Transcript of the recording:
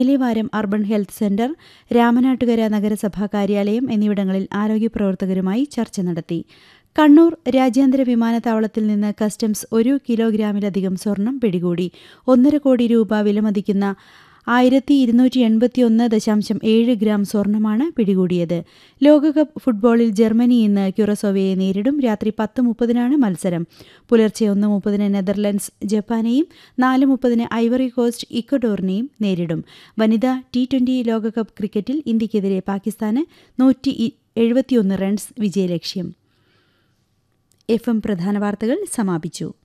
ഇലിവാരം urban health centre Ramanattukara നഗരസഭാ കാര്യാലയം എന്നിവിടങ്ങളിൽ ആരോഗ്യപ്രവർത്തകരുമായി ചർച്ച നടത്തി കണ്ണൂർ രാജ്യാന്തര വിമാനത്താവളത്തിൽ നിന്ന് കസ്റ്റംസ് ഒരു കിലോഗ്രാമിലധികം സ്വർണം പിടികൂടി ഒന്നര കോടി രൂപ വിലമതിക്കുന്ന ആയിരത്തി ഇരുന്നൂറ്റി എൺപത്തിയൊന്ന് ദശാംശം ഏഴ് ഗ്രാം സ്വർണമാണ് പിടികൂടിയത് ലോകകപ്പ് ഫുട്ബോളിൽ ജർമ്മനി ഇന്ന് ക്യുറസോവയെ നേരിടും രാത്രി പത്ത് മുപ്പതിനാണ് മത്സരം പുലർച്ചെ ഒന്ന് മുപ്പതിന് നെതർലൻഡ്സ് ജപ്പാനെയും നാല് മുപ്പതിന് ഐവറി കോസ്റ്റ് ഇക്വഡോറിനെയും നേരിടും വനിതാ ടി ട്വന്റി ലോകകപ്പ് ക്രിക്കറ്റിൽ ഇന്ത്യക്കെതിരെ പാകിസ്ഥാന് നൂറ്റി എഴുപത്തിയൊന്ന് റൺസ് വിജയലക്ഷ്യം എഫ് എം പ്രധാന വാർത്തകൾ സമാപിച്ചു